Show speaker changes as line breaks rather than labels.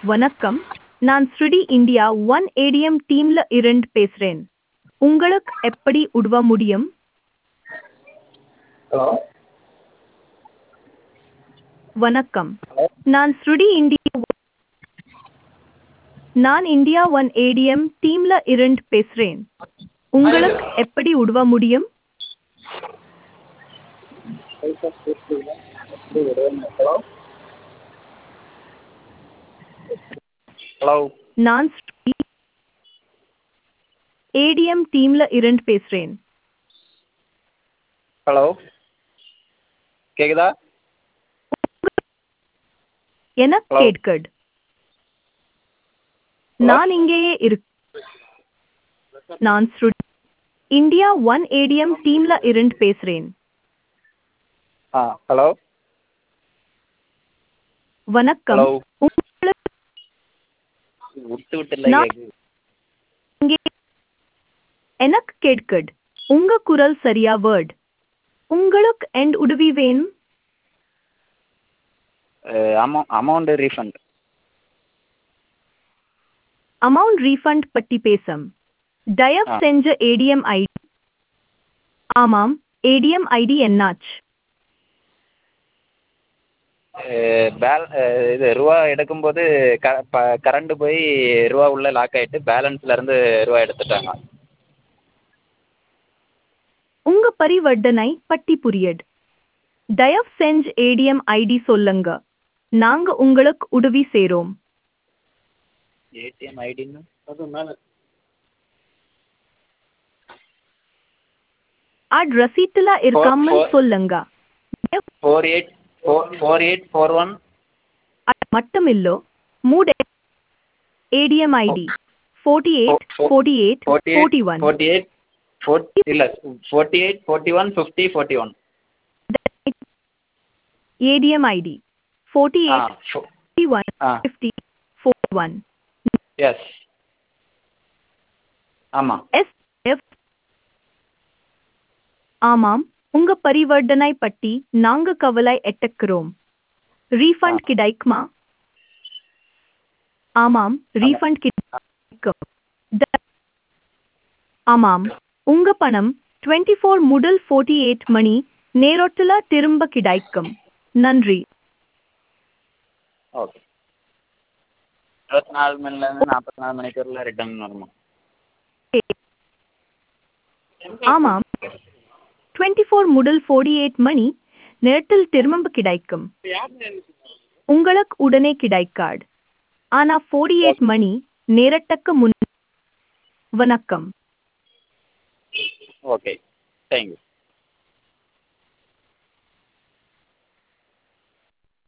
வணக்கம் நான் ஸ்ருடி இந்தியா ஒன் ஏடிஎம் டீம்ல இருந்து பேசுறேன் உங்களுக்கு எப்படி உதவ முடியும்
ஹலோ
வணக்கம் நான் ஸ்ருடி இந்தியா நான் இந்தியா ஒன் ஏடிஎம் டீம்ல இருந்து பேசுறேன் உங்களுக்கு எப்படி உதவ முடியும்
ஹலோ ஹலோ
நான் ஏடிஎம் டீம்ல இருந்து பேசுறேன்
ஹலோ கேக்குதா
எனக்கு
Hello.
கேட்கட் நான் இங்கேயே இருக்கு நான் ஸ்ருடி இந்தியா ஒன் ஏடிஎம் டீம்ல இருந்து பேசுறேன்
ஆ ஹலோ
வணக்கம்
ஹலோ
உங்களுக்கு
விட்டு விட்டு இல்லை
நான்-
கேக்குது
இங்கே எனக்கு கேட்கட் உங்க குரல் சரியா வேர்ட் உங்களுக்கு எண்ட் உதவி வேணும்
அமௌ அமௌண்ட் ரீஃபண்ட்
அமௌண்ட் ரீஃபண்ட் பற்றி பேசும் தயவு
ஆ.
செஞ்ச ஏடிஎம் ஐடி ஆமாம் ஏடிஎம் ஐடி என்னாச்சு
பேல் இது ரூபா எடுக்கும்போது க ப கரண்ட் போய் ரூபா உள்ள லாக் ஆயிட்டு பேலன்ஸ்ல இருந்து ரூபா எடுத்துட்டாங்க
உங்க பரிவர்த்தனை பட்டி புரியட் தயவு செஞ்சு ஏடிஎம் ஐடி சொல்லுங்க நாங்க உங்களுக்கு உதவி செய்றோம்
ஏடிஎம் ஐடின்னு அது மேலே
அட் ரசீட்டுல இருக்காமல்
four.
சொல்லுங்க
four eight four four eight four one
அது மட்டுமில்லோ மூட ATM ID forty eight
Four-
forty eight
forty
forty
eight
one
forty eight forty இல்லை forty eight forty one fifty forty one
ATM ID forty
ah
eight fifty one
ah
fifty four one
S ஆமாம்
S F ஆமாம் உங்க பரிவர்த்தனை பற்றி நாங்க கவலை எட்டக்கிறோம் refund
ஆ.
கிடைக்குமா ஆமாம் ரீஃபண்ட் கிடைக்கும் த- ஆமாம் உங்க பணம் டுவெண்ட்டி ஃபோர் முதல் ஃபோர்ட்டி எயிட் மணி நேரத்துல திரும்ப கிடைக்கும் நன்றி
ஓகே இருபத்தி நாலு மணிலேருந்து நாற்பத்தி நாலு மணிக்குள்ள ரிட்டர்ன் வருமா
ஆமாம் டுவெண்ட்டி ஃபோர் முதல் ஃபோர்ட்டி எயிட் மணி நேரத்தில் திரும்ப கிடைக்கும் உங்களுக்கு உடனே கிடைக்காது ஆனா ஃபோர்ட்டி எயிட் மணி நேரத்துக்கு முன் வணக்கம்
ஓகே தேங்க்யூ